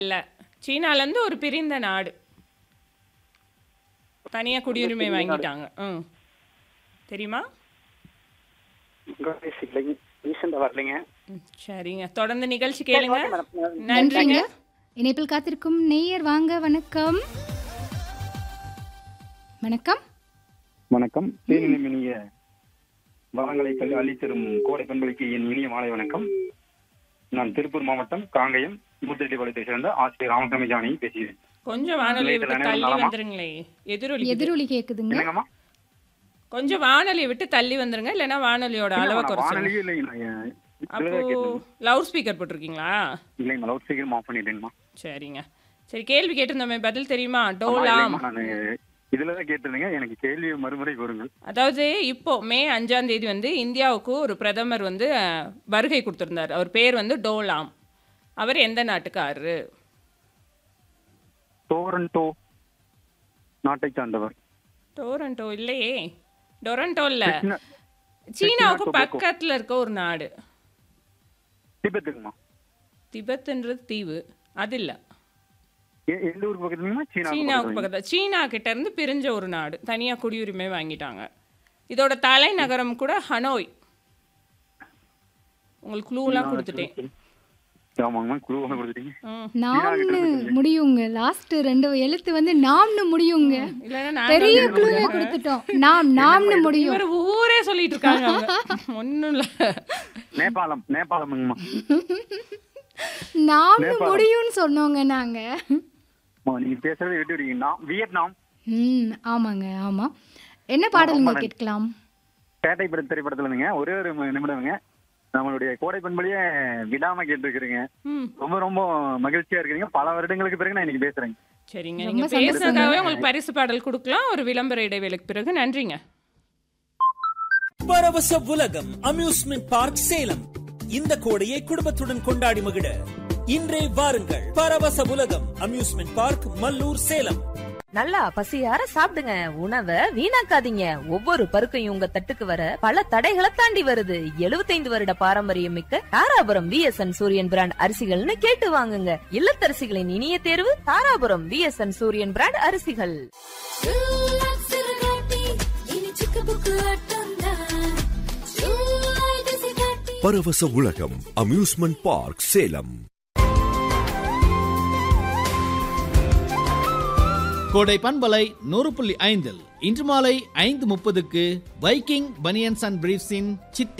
இல்ல சீனாலேருந்து ஒரு பிரிந்த நாடு தனியா குடியுரிமை வாங்கிட்டாங்க ம் தெரியுமா இங்கிலீஷ் இல்லைங்க ரீசெண்டாக வரலைங்க ம், சரிங்க தொடர்ந்து நிகழ்ச்சி கேளுங்க ஓகே மேடம். நன்றிங்க நன்றிங்க இணைப்பில் காத்திருக்கும் நேயர் வாங்க வணக்கம் வணக்கம் வணக்கம் தேனிலும் இனிய வளங்களை கல் அள்ளித்தரும் கோடை பண்பளிக்கு என் இனிய மாலை வணக்கம் நான் திருப்பூர் மாவட்டம் காங்கயம் மூத்திரெட்டிப்பாளையத்தை சேர்ந்த ஆசிரியர் ராமசாமி ஜானி பேசுகிறேன் கொஞ்சம் வானொலி விட்டு நிலையத்தில் தள்ளி நலமா? வந்துருங்களே எதிரொலி எதிரொலி கேக்குதுங்க என்னங்கம்மா கொஞ்சம் வானொலியை விட்டு தள்ளி வந்துருங்க இல்லைன்னா வானொலியோட அளவை இல்லைம்மா, நான் குறைச்சிருங்க வானொலியே இல்லைங்க நான் என் அப்போ இதுலதான் கேட்டேன் லவுட் ஸ்பீக்கர் போட்டிருக்கீங்களா இல்லைங்க லவுட் ஸ்பீக்கர் ஆஃப் பண்ணிட்டேங்கம்மா சரிங்க சரி கேள்வி கேட்டிருந்தோமே பதில் தெரியுமா ஆமா, டோலாம் இல்லைங்கம்மா, நான் இதுல தான் கேட்டிருந்தேங்க எனக்கு கேள்வி மறுமுறை கூறுங்கள் அதாவது இப்போ மே அஞ்சாம் தேதி வந்து இந்தியாவுக்கு ஒரு பிரதமர் வந்து அஹ், வருகை கொடுத்திருந்தார் அவர் பேர் வந்து டோலாம் அவர் எந்த நாட்டுக்காரரு டோரண்டோ நாட்டை சார்ந்தவர் டோரண்டோ இல்லையே டொரண்டோ இல்ல கிருஷ்ண- சீனாவுக்கு கிருஷ்ணா டொபாக்கோ. பக்கத்துல இருக்க ஒரு நாடு திபெத்துக்குமா திபெத்ன்றது தீவு அது இல்ல எ- எந்த ஊருக்கு பக்கத்துலங்கம்மா சீனா சீனாவுக்கு பக்கத்துல சீனா கிட்ட இருந்து பிரிஞ்ச ஒரு நாடு தனியா குடியுரிமை வாங்கிட்டாங்க இதோட தலைநகரம் கூட ஹனோய் உங்களுக்கு க்ளூலாம் கொடுத்துட்டேன் ஆமாங்கம்மா குழு ஒன்று கொடுத்துட்டீங்க ம். நாம்னு முடியுங்க லாஸ்ட் ரெண்டு எழுத்து வந்து நாம்னு முடியுங்க இல்லைன்னா நான் பெரிய தான் குழுவே சொல்லுவேன். கொடுத்துட்டோம் நாம் நாம்னு முடியும் இவர் ஊரே சொல்லிட்டு இருக்காங்க அவங்க. ஒண்ணும் இல்ல நேபாளம் நேபாளம்ங்கம்மா நாம்னு முடியும்னு சொன்னோங்க நாங்க அம்மா, நீங்க பேசுறதை விட்டு விடுங்க நான் வியட்நாம் ம் ஆமாங்க ஆமா என்ன பாடலுங்க கேட்கலாம் பேட்டை பட திரைப்படத்துல இருந்துங்க ஒரே ஒரு ம- நிமிடம்ங்க நம்மளுடைய கோடை பண்பலியே விடாம கேட்டுருக்கிறீங்க ம் ரொம்ப ரொம்ப மகிழ்ச்சியா இருக்கிறீங்க பல வருடங்களுக்கு பிறகு நான் இன்னைக்கு பேசுறேங்க சரிங்க ரொம்ப நீங்க சந்தோஷங்க. பேசுனதுக்காகவே உங்களுக்கு பரிசு பாடல் கொடுக்கலாம் ஒரு விளம்பர இடைவேளைக்கு பிறகு நன்றிங்க பரவச உலகம் அம்யூஸ்மெண்ட் பார்க் சேலம் இந்த கோடையை குடும்பத்துடன் கொண்டாடி மகிழ இன்றே வாருங்கள் பரவச உலகம் அம்யூஸ்மெண்ட் பார்க் மல்லூர் சேலம் நல்லா பசியார சாப்பிடுங்க உணவை வீணாக்காதீங்க ஒவ்வொரு பருக்கையும் உங்க தட்டுக்கு வர பல தடைகளை தாண்டி வருது 75 வருட பாரம்பரியம் மிக்க தாராபுரம் விஎஸ்என் சூரியன் பிராண்ட் அரிசிகள்னு கேட்டு வாங்குங்க இல்லத்தரசிகளின் இனிய தேர்வு தாராபுரம் விஎஸ்என் சூரியன் பிராண்ட் அரிசிகள் பரவச உலகம் அம்யூஸ்மெண்ட் பார்க் சேலம் கோடை பண்பலை நூறு புள்ளி ஐந்தில் இன்று மாலை ஐந்து முப்பதுக்கு வைக்கிங் பனியன்ஸ் அண்ட் பிரீஃப்ஸின் சிட்டி